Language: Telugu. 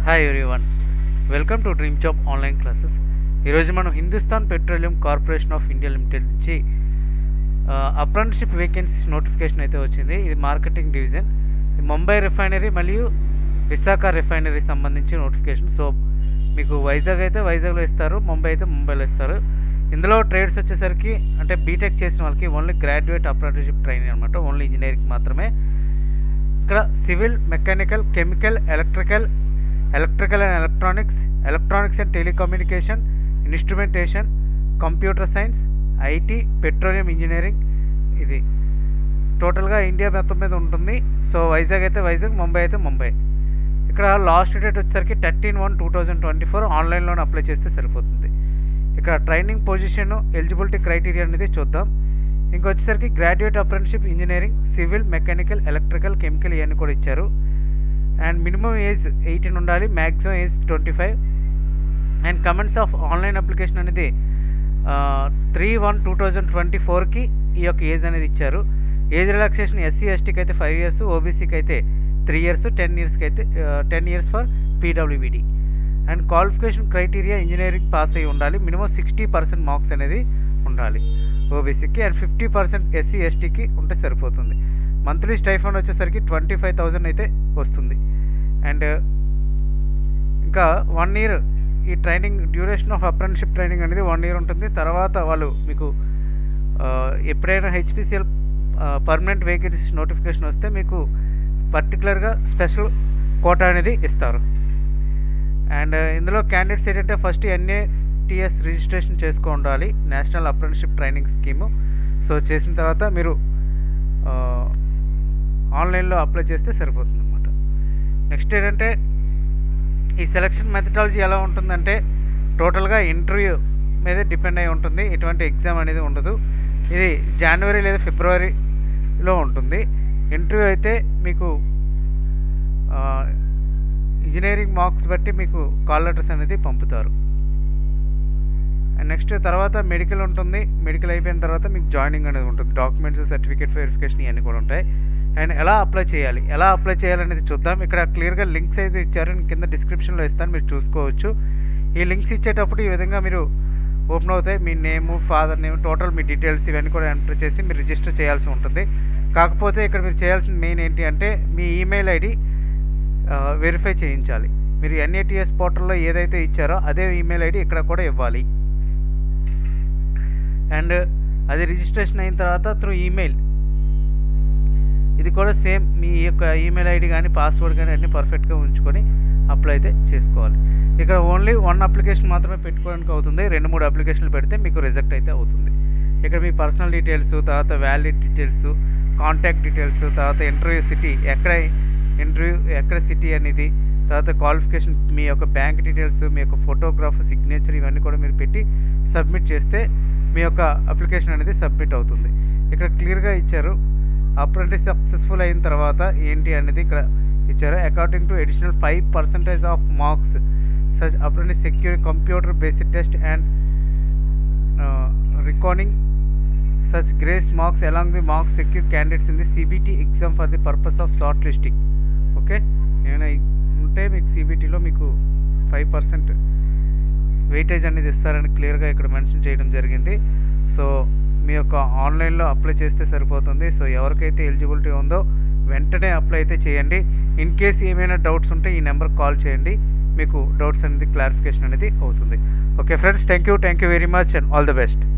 hi everyone welcome to dream job online classes ఈరోజు మనం Hindustan petroleum corporation of India limited నుంచి అప్రెంటిషిప్ వేకెన్సీస్ నోటిఫికేషన్ అయితే వచ్చింది ఇది మార్కెటింగ్ డివిజన్ ఇది ముంబై రిఫైనరీ మరియు విశాఖ రిఫైనరీ సంబంధించి నోటిఫికేషన్ సో మీకు వైజాగ్ అయితే వైజాగ్లో ఇస్తారు ముంబై అయితే ముంబైలో ఇస్తారు ఇందులో ట్రేడ్స్ వచ్చేసరికి అంటే బీటెక్ చేసిన వాళ్ళకి ఓన్లీ గ్రాడ్యుయేట్ అప్రెంటిషిప్ ట్రైనింగ్ అనమాట ఓన్లీ ఇంజనీరింగ్ మాత్రమే ఇక్కడ civil mechanical chemical electrical electrical and electronics electronics and telecommunication instrumentation computer science IT petroleum engineering ఇది టోటల్గా ఇండియా మొత్తం మీద ఉంటుంది సో వైజాగ్ అయితే వైజాగ్ ముంబై అయితే ముంబై ఇక్కడ లాస్ట్ డేట్ వచ్చేసరికి thirteen one two thousand twenty four ఆన్లైన్లోనే అప్లై చేస్తే సరిపోతుంది ఇక్కడ ట్రైనింగ్ పొజిషన్ ఎలిజిబిలిటీ క్రైటీరియా అనేది చూద్దాం ఇంకొచ్చేసరికి graduate apprenticeship engineering civil mechanical electrical chemical ఇవన్నీ కూడా ఇచ్చారు అండ్ మినిమం ఏజ్ ఎయిటీన్ ఉండాలి maximum age twenty five and comments of online application అనేది three one two thousand twenty ఫోర్కి ఈ యొక్క ఏజ్ అనేది ఇచ్చారు ఏజ్ రిలాక్సేషన్ ఎస్సీ ఎస్టీకి అయితే ఫైవ్ ఇయర్స్ ఓబీసీకి అయితే త్రీ ఇయర్స్ టెన్ ఇయర్స్కి అయితే టెన్ ఇయర్స్ ఫర్ పీడబ్ల్యూబీడీ and qualification criteria engineering pass అయి ఉండాలి మినిమం సిక్స్టీ పర్సెంట్ మార్క్స్ అనేది ఉండాలి ఓబీసీకి అండ్ ఫిఫ్టీ పర్సెంట్ ఎస్సీ ఎస్టీకి ఉంటే సరిపోతుంది మంత్లీ స్టైఫండ్ వచ్చేసరికి ట్వంటీ ఫైవ్ థౌజండ్ అయితే వస్తుంది అండ్ ఇంకా వన్ ఇయర్ ఈ training duration of apprenticeship training అనేది వన్ ఇయర్ ఉంటుంది తర్వాత వాళ్ళు మీకు ఆ, ఎప్పుడైనా హెచ్పిసిఎల్ పర్మనెంట్ వేకెన్సీస్ నోటిఫికేషన్ వస్తే మీకు పర్టికులర్గా స్పెషల్ కోటా అనేది ఇస్తారు అండ్ ఇందులో క్యాండిడేట్స్ ఏంటంటే ఫస్ట్ ఎన్ఏటిఎస్ రిజిస్ట్రేషన్ చేసుకో ఉండాలి national apprenticeship training scheme so చేసిన తర్వాత మీరు ఆ, ఆన్లైన్లో అప్లై చేస్తే సరిపోతుంది అనమాట నెక్స్ట్ ఏంటంటే ఈ సెలక్షన్ మెథడాలజీ ఎలా ఉంటుందంటే టోటల్గా ఇంటర్వ్యూ మీద డిపెండ్ అయి ఉంటుంది ఎటువంటి ఎగ్జామ్ అనేది ఉండదు ఇది జనవరి లేదా ఫిబ్రవరిలో ఉంటుంది ఇంటర్వ్యూ అయితే మీకు ఆ, ఇంజనీరింగ్ మార్క్స్ బట్టి మీకు కాల్ లెటర్స్ అనేది పంపుతారు అండ్ నెక్స్ట్ తర్వాత మెడికల్ ఉంటుంది మెడికల్ అయిపోయిన తర్వాత మీకు జాయినింగ్ అనేది ఉంటుంది డాక్యుమెంట్స్ సర్టిఫికేట్ వెరిఫికేషన్ ఇవన్నీ కూడా ఉంటాయి అండ్ ఎలా అప్లై చేయాలి ఎలా అప్లై చేయాలనేది చూద్దాం ఇక్కడ క్లియర్గా లింక్స్ అయితే ఇచ్చారు నేను కింద డిస్క్రిప్షన్లో ఇస్తాను మీరు చూసుకోవచ్చు ఈ లింక్స్ ఇచ్చేటప్పుడు ఈ విధంగా మీరు ఓపెన్ అవుతాయి మీ నేము ఫాదర్ నేమ్ టోటల్ మీ డీటెయిల్స్ ఇవన్నీ కూడా ఎంటర్ చేసి మీరు రిజిస్టర్ చేయాల్సి ఉంటుంది కాకపోతే ఇక్కడ మీరు చేయాల్సిన మెయిన్ ఏంటి అంటే మీ ఈమెయిల్ ఐడి వెరిఫై చేయించాలి మీరు ఎన్ఏటిఎస్ పోర్టల్లో ఏదైతే ఇచ్చారో అదే ఈమెయిల్ ఐడి ఇక్కడ కూడా ఇవ్వాలి అండ్ అది రిజిస్ట్రేషన్ అయిన తర్వాత త్రూ ఈమెయిల్ ఇది కూడా సేమ్ మీ యొక్క ఈమెయిల్ ఐడి కానీ పాస్వర్డ్ కానీ అన్నీ పర్ఫెక్ట్గా ఉంచుకొని అప్లై అయితే చేసుకోవాలి ఇక్కడ ఓన్లీ వన్ అప్లికేషన్ మాత్రమే పెట్టుకోవడానికి అవుతుంది రెండు మూడు అప్లికేషన్లు పెడితే మీకు రిజెక్ట్ అయితే అవుతుంది ఇక్కడ మీ పర్సనల్ డీటెయిల్స్ తర్వాత వ్యాలిడ్ డీటెయిల్స్ కాంటాక్ట్ డీటెయిల్స్ తర్వాత ఇంటర్వ్యూ సిటీ ఎక్కడ ఇంటర్వ్యూ ఎక్కడ సిటీ అనేది తర్వాత క్వాలిఫికేషన్ మీ యొక్క బ్యాంక్ డీటెయిల్స్ మీ యొక్క ఫోటోగ్రాఫ్ సిగ్నేచర్ ఇవన్నీ కూడా మీరు పెట్టి సబ్మిట్ చేస్తే మీ యొక్క అప్లికేషన్ అనేది సబ్మిట్ అవుతుంది ఇక్కడ క్లియర్గా ఇచ్చారు అప్రెంటిస్ సక్సెస్ఫుల్ అయిన తర్వాత ఏంటి అనేది ఇక్కడ ఇచ్చారు according to additional five percentage of marks such apprentice secure computer basic test and recording such grace marks along the marks secured candidates in the CBT exam for the purpose of short listing okay ఏమైనా ఉంటే మీకు సిబిటీలో మీకు ఫైవ్ పర్సెంట్ వెయిటేజ్ అనేది ఇస్తారని క్లియర్గా ఇక్కడ మెన్షన్ చేయడం జరిగింది సో మీ యొక్క ఆన్లైన్లో అప్లై చేస్తే సరిపోతుంది సో ఎవరికైతే ఎలిజిబిలిటీ ఉందో వెంటనే అప్లై అయితే చేయండి ఇన్ కేస్ ఏమైనా డౌట్స్ ఉంటే ఈ నెంబర్ కాల్ చేయండి మీకు డౌట్స్ అనేది క్లారిఫికేషన్ అనేది అవుతుంది okay friends thank you thank you very much and all the best